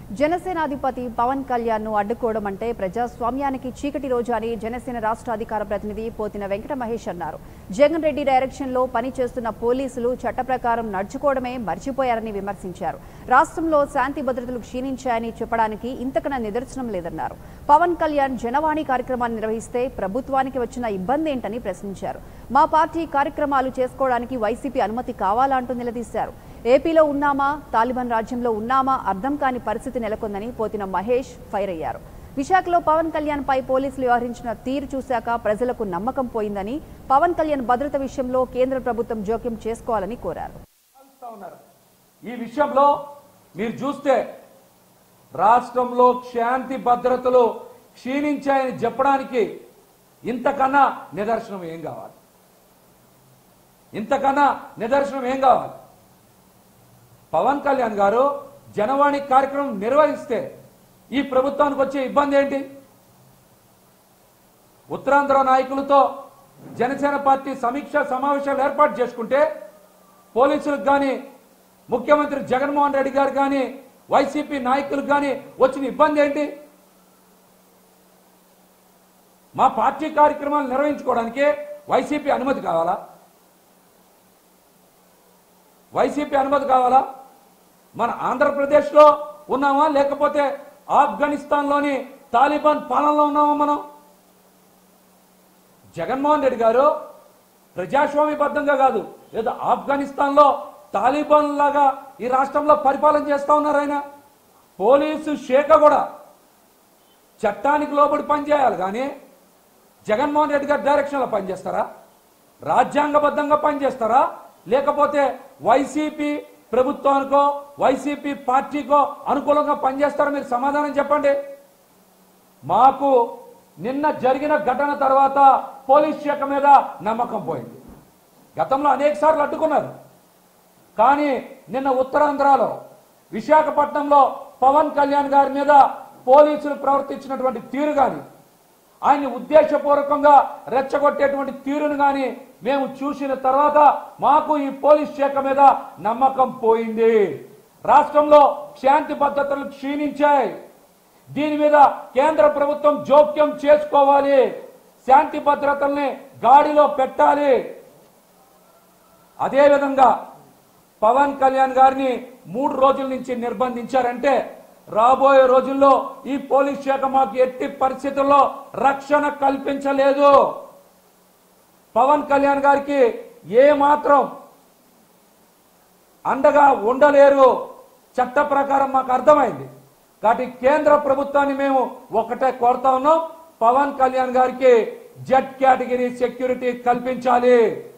జనసేనాధిపతి పవన్ కళ్యాణ్ ను అడ్డుకోవడం అంటే ప్రజాస్వామ్యానికి చీకటి రోజు అని జనసేన రాష్ట్ర అధికార ప్రతినిధి పోతిన వెంకట మహేష్ అన్నారు జగన్ రెడ్డి డైరెక్షన్ లో పనిచేస్తున్న పోలీసులు చట్ట ప్రకారం నడుచుకోవడమే మర్చిపోయారని విమర్శించారు రాష్ట్రంలో శాంతి భద్రతలు క్షీణించాయని చెప్పడానికి ఇంతకన్నా నిదర్శనం లేదన్నారు పవన్ కళ్యాణ్ జనవాణి కార్యక్రమాన్ని నిర్వహిస్తే ప్రభుత్వానికి వచ్చిన ఇబ్బంది ఏంటని ప్రశ్నించారు మా పార్టీ కార్యక్రమాలు చేసుకోవడానికి వైసీపీ అనుమతి కావాలా అంటూ నిలదీశారు ఏపీలో ఉన్నామా తాలిబాన్ రాజ్యంలో ఉన్నామా అర్థం కాని పరిస్థితి నెలకొందని పోతిన మహేష్ ఫైర్ అయ్యారు విశాఖలో పవన్ కళ్యాణ్ పై పోలీసులు వ్యవహరించిన తీరు చూశాక ప్రజలకు నమ్మకం పోయిందని పవన్ కళ్యాణ్ భద్రత విషయంలో కేంద్ర ప్రభుత్వం జోక్యం చేసుకోవాలని కోరారు భావిస్తా ఉన్నారు ఈ విషయంలో మీరు చూస్తే రాష్ట్రంలో శాంతి భద్రతలు క్షీణించాయని చెప్పడానికి ఇంతకన్నా నిదర్శనం ఏం కావాలి ఇంతకన్నా నిదర్శనం ఏం కావాలి పవన్ కళ్యాణ్ గారు జనవాణి కార్యక్రమం నిర్వహిస్తే ఈ ప్రభుత్వానికి వచ్చే ఇబ్బంది ఏంటి ఉత్తరాంధ్ర నాయకులతో జనసేన పార్టీ సమీక్ష సమావేశాలు ఏర్పాటు చేసుకుంటే పోలీసులకు కానీ ముఖ్యమంత్రి జగన్మోహన్ రెడ్డి గారు కానీ వైసీపీ నాయకులకు కానీ వచ్చిన ఇబ్బంది ఏంటి మా పార్టీ కార్యక్రమాలు నిర్వహించుకోవడానికి వైసీపీ అనుమతి కావాలా వైసీపీ అనుమతి కావాలా మన ఆంధ్రప్రదేశ్లో ఉన్నామా లేకపోతే ఆఫ్ఘనిస్తాన్లోని తాలిబాన్ పాలనలో ఉన్నామా మనం జగన్మోహన్ రెడ్డి గారు ప్రజాస్వామ్యబద్ధంగా కాదు ఏదో ఆఫ్ఘనిస్తాన్లో తాలిబాన్ లాగా ఈ రాష్ట్రంలో పరిపాలన చేస్తా ఉన్నారు ఆయన పోలీసు శాఖ కూడా చట్టానికి లోబడి పనిచేయాలి కానీ జగన్మోహన్ రెడ్డి గారి డైరెక్షన్లో పనిచేస్తారా రాజ్యాంగబద్ధంగా పనిచేస్తారా లేకపోతే వైసీపీ ప్రభుత్వానికో వైసీపీ పార్టీకో అనుకూలంగా పనిచేస్తారా మీరు సమాధానం చెప్పండి మాకు నిన్న జరిగిన ఘటన తర్వాత పోలీస్ శాఖ మీద నమ్మకం పోయింది గతంలో అనేక సార్లు అడ్డుకున్నారు కానీ నిన్న ఉత్తరాంధ్రలో విశాఖపట్నంలో పవన్ కళ్యాణ్ గారి మీద పోలీసులు ప్రవర్తించినటువంటి తీరు కానీ ఆయన్ని ఉద్దేశపూర్వకంగా రెచ్చగొట్టేటువంటి తీరును కానీ మేము చూసిన తర్వాత మాకు ఈ పోలీస్ శాఖ మీద నమ్మకం పోయింది రాష్ట్రంలో శాంతి భద్రతలు క్షీణించాయి దీని మీద కేంద్ర ప్రభుత్వం జోక్యం చేసుకోవాలి శాంతి భద్రతల్ని గాడిలో పెట్టాలి అదేవిధంగా పవన్ కళ్యాణ్ గారిని మూడు రోజుల నుంచి నిర్బంధించారంటే రాబోయే రోజుల్లో ఈ పోలీస్ శాఖ మాకు ఎట్టి పరిస్థితుల్లో రక్షణ కల్పించలేదు పవన్ కళ్యాణ్ గారికి ఏ మాత్రం అండగా ఉండలేరు చట్ట ప్రకారం మాకు అర్థమైంది కాబట్టి కేంద్ర ప్రభుత్వాన్ని మేము ఒకటే కోరుతా ఉన్నాం పవన్ కళ్యాణ్ గారికి జెడ్ కేటగిరీ సెక్యూరిటీ కల్పించాలి